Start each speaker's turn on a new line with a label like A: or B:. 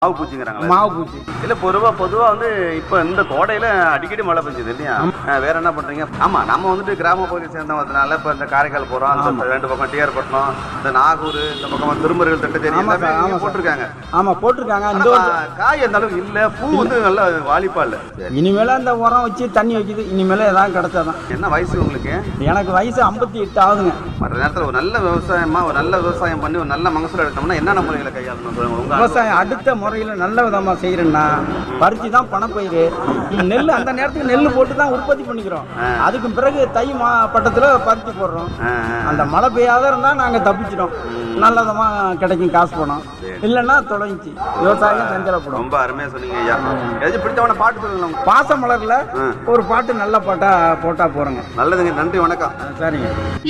A: மாவு பூச்சிங்கிறாங்களா
B: மாவு பூச்சி
A: இல்ல பொதுவா பொதுவா வந்து இப்ப இந்த கோடையில அடிக்கடி மழை பெஞ்சது இல்லையா அஹ் வேற என்ன பண்றீங்க ஆமா நம்ம வந்துட்டு கிராம பகுதியை சேர்ந்தவங்கனால இப்ப இந்த காரைக்கால் போறோம் அந்த ரெண்டு பக்கம் டிஆர் பட்டணம் இந்த நாகூர் இந்த பக்கம் திருமருகல் திட்டத்தேரி
B: ஆமா
A: எல்லாமே
B: சார், ஆமா
A: இங்க
B: சார்.
A: போட்டிருக்காங்க
B: ஆமா போட்டிருக்காங்க
A: ஆனா,
B: இந்த வருஷம்
A: கா- காய் அந்த அளவுக்கு இல்ல பூ வந்து நல்லா வாலிப்பா இல்ல சரி.
B: இனிமேல அந்த உரம் வச்சு தண்ணி வைக்குது இனிமேல ஏதாவது கிடைச்சாதான்
A: என்ன வயசு உங்களுக்கு
B: எனக்கு வயசு ஐம்பத்தி எட்டு ஆகுதுங்க
A: மற்ற நேரத்துல ஒரு நல்ல விவசாயமா ஒரு நல்ல விவசாயம் பண்ணி ஒரு நல்ல மகசூல் எடுத்தோம்னா என்னென்ன முறைகளை கையாளணும் சொல்லுங்க உங்க
B: விவசாயம் அடுத்த முறையில் நல்ல விதமாக செய்கிறேன்னா பருத்தி தான் பணப்பயிர் நெல் அந்த நேரத்துக்கு நெல் போட்டு தான் உற்பத்தி பண்ணிக்கிறோம் அதுக்கு பிறகு தை மா பட்டத்தில் பருத்தி போடுறோம்
A: அஹ், அஹ்.
B: அந்த மழை பெய்யாத இருந்தால் நாங்கள் தப்பிச்சிட்டோம் நல்ல விதமாக கிடைக்கும் காசு பணம் இல்லைன்னா தொலைஞ்சி விவசாயம் சஞ்சலப்படும்
A: ரொம்ப அருமையா சொன்னீங்க ஐயா ஏதாச்சும் பிடிச்சவன பாட்டு சொல்லுங்க உங்களுக்கு.
B: பாச மலரில் ஒரு பாட்டு நல்ல பாட்டாக போட்டால் போகிறோங்க
A: நல்லதுங்க நன்றி வணக்கம்
B: சரிங்க